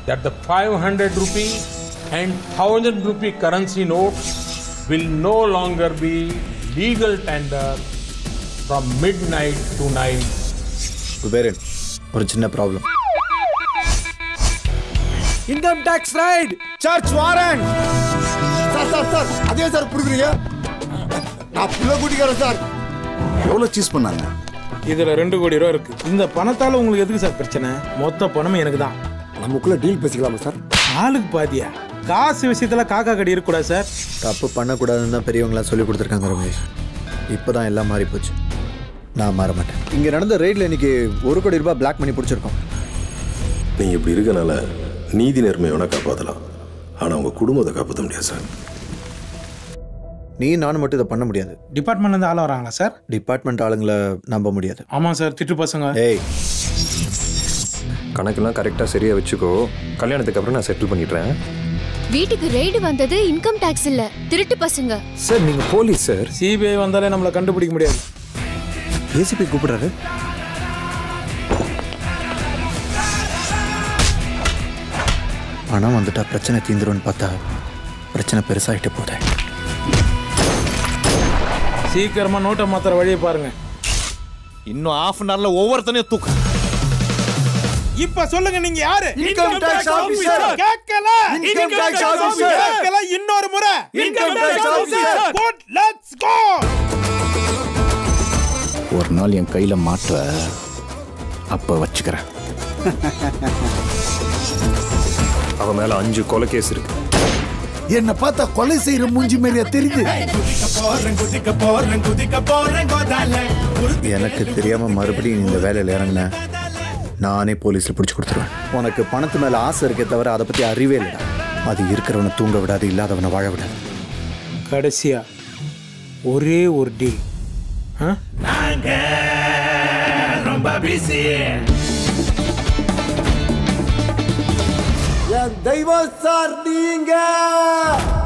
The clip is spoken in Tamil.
that the 500 rupee and 1000 rupee currency notes will no longer be legal tender from midnight to night. Kuberan ஒரு சின்ன problem income tax raid search warrant sir sir sir அதே சார் புடுக்குறீங்க நான் புள்ள கூட்டிக்கிறேன் சார் எவ்வளோ சீஸ் பண்ணாங்க இதுல ரெண்டு கோடி ரூபா இருக்கு இந்த பணத்தால உங்களுக்கு எதுக்கு சார் பிரச்சனை மொத்த பணமும் எனக்கு தான் நமக்குள்ள டீல் பேசிக்கலாமா சார் ஆளுக்கு பாதியா காசு விஷயத்துல காக்கா கடி இருக்கக்கூடாது சார் தப்பு பண்ணக்கூடாதுன்னு தான் பெரியவங்களாம் சொல்லி கொடுத்துருக்காங்க ரமேஷ் இப்போ தான் எல்லாம் மாறி போச்சு நான் மாற மாட்டேன் இங்கே நடந்த ரெய்டில் இன்னைக்கு ஒரு கோடி ரூபாய் பிளாக் மணி பிடிச்சிருக்கோம் நீங்கள் இப்படி இருக்கனால நீதி நேர்மை வேணால் காப்பாற்றலாம் ஆனால் உங்கள் குடும்பத்தை காப்பாற்ற முடியாது சார் நீ நானும் மட்டும் இதை பண்ண முடியாது டிபார்ட்மெண்ட்ல இருந்து ஆள் வராங்களா சார் டிபார்ட்மெண்ட் ஆளுங்களை நம்ப முடியாது ஆமா சார் திட்டு பசங்க ஏய் கணக்கெல்லாம் கரெக்டாக சரியாக வச்சுக்கோ கல்யாணத்துக்கு அப்புறம் நான் செட்டில் பண்ணிடுறேன் வீட்டுக்கு ரெய்டு வந்தது இன்கம் டாக்ஸ் இல்ல திருட்டு பசங்க சார் நீங்கள் போலீஸ் சார் சிபிஐ வந்தாலே நம்மளை கண்டுபிடிக்க முடியாது ஏசிபி கூப்பிடுறாரு பணம் வந்துட்டா பிரச்சனை தீந்துரும்னு பார்த்தா பிரச்சனை பெருசாகிட்டு போதே சீக்கிரமா நோட்டை மாத்திர வழியை பாருங்க இன்னும் ஆஃப் அன் ஹவர்ல ஒவ்வொருத்தனையும் தூக்கு இப்ப சொல்லுங்க நீங்க யாரு Income tax officer. கேட்கல Income tax officer. கேட்கல இன்னொரு முறை Income tax officer. Good let's go ஒரு நாள் என் கையில மாட்டுற அப்ப வச்சுக்கிறேன் அவன் மேலே அஞ்சு கொலை கேஸ் இருக்கு என்ன பார்த்தா கொலை செய்யற மூஞ்சி மாதிரியா தெரியுது எனக்கு தெரியாம மறுபடியும் நீ இந்த வேலையில் இறங்கின நானே போலீஸில் பிடிச்சி கொடுத்துருவேன் உனக்கு பணத்து மேலே ஆசை இருக்கே தவிர அதை பற்றி அறிவே இல்லை அது இருக்கிறவனை தூங்க விடாது இல்லாதவனை வாழ விடாது கடைசியா ஒரே ஒரு டீல் என் தெய்வம் சார் நீங்க